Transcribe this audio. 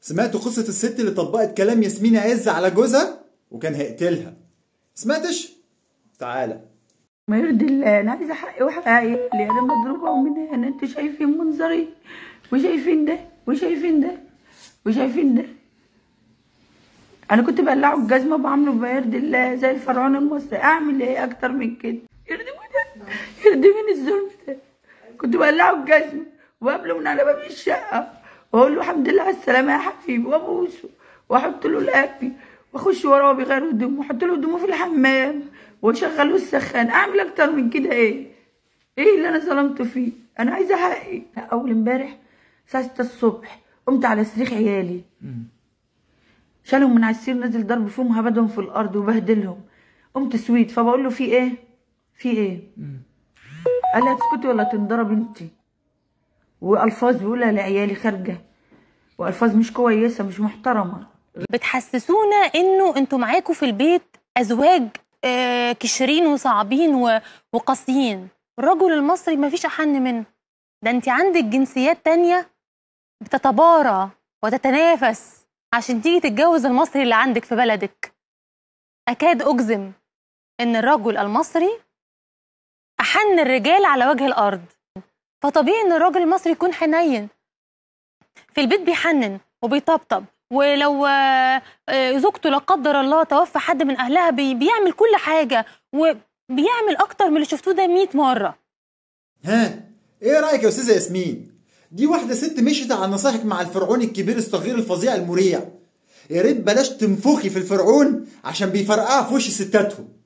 سمعتوا قصة الست اللي طبقت كلام ياسمين عز على جوزها وكان هيقتلها سمعتش؟ تعالى ما يرضي الله انا عايزه حقي وحق عيالي انا مضروبه ومن هنا انتوا شايفين منظري وشايفين ده وشايفين ده وشايفين ده انا كنت بقلعه الجزمه بعمله بما يرضي الله زي الفرعون المصري اعمل ايه اكتر من كده يرضي من ده يرضي من الظلم ده كنت بقلعه الجزمه وقابله من على باب الشقه واقول له الحمد لله على السلامه يا حبيبي وابوسه واحط له الاكل واخش وراه بيغير هدومه واحط له هدومه في الحمام واشغله السخان اعمل اكتر من كده ايه ايه اللي انا ظلمته فيه انا عايزه حقي اول امبارح الساعه 6 الصبح قمت على صريخ عيالي شالهم من على السرير نزل ضرب فيهم هبدهم في الارض وبهدلهم قمت سويت فبقول له في ايه في ايه قال لي هتسكتي ولا تنضرب انت والفاظ بيقولها لعيالي خارجه والفاظ مش كويسه مش محترمه بتحسسونا انه انتوا معاكوا في البيت ازواج آه، كشرين وصعبين و- وقاسيين الرجل المصري ما فيش احن منه ده انت عندك جنسيات تانية بتتبارى وتتنافس عشان تيجي تتجوز المصري اللي عندك في بلدك اكاد اجزم ان الرجل المصري احن الرجال على وجه الارض فطبيعي ان الراجل المصري يكون حنين في البيت بيحنن وبيطبطب ولو آه، آه، زوجته لا قدر الله توفى حد من اهلها بي- بيعمل كل حاجه وبيعمل اكتر من اللي شفتوه ده 100 مره ها ايه رايك يا استاذه ياسمين دي واحده ست مشيت على نصايحك مع الفرعون الكبير الصغير الفظيع المريع يا ريت بلاش تنفخي في الفرعون عشان بيفرقعوا في وش ستاتهم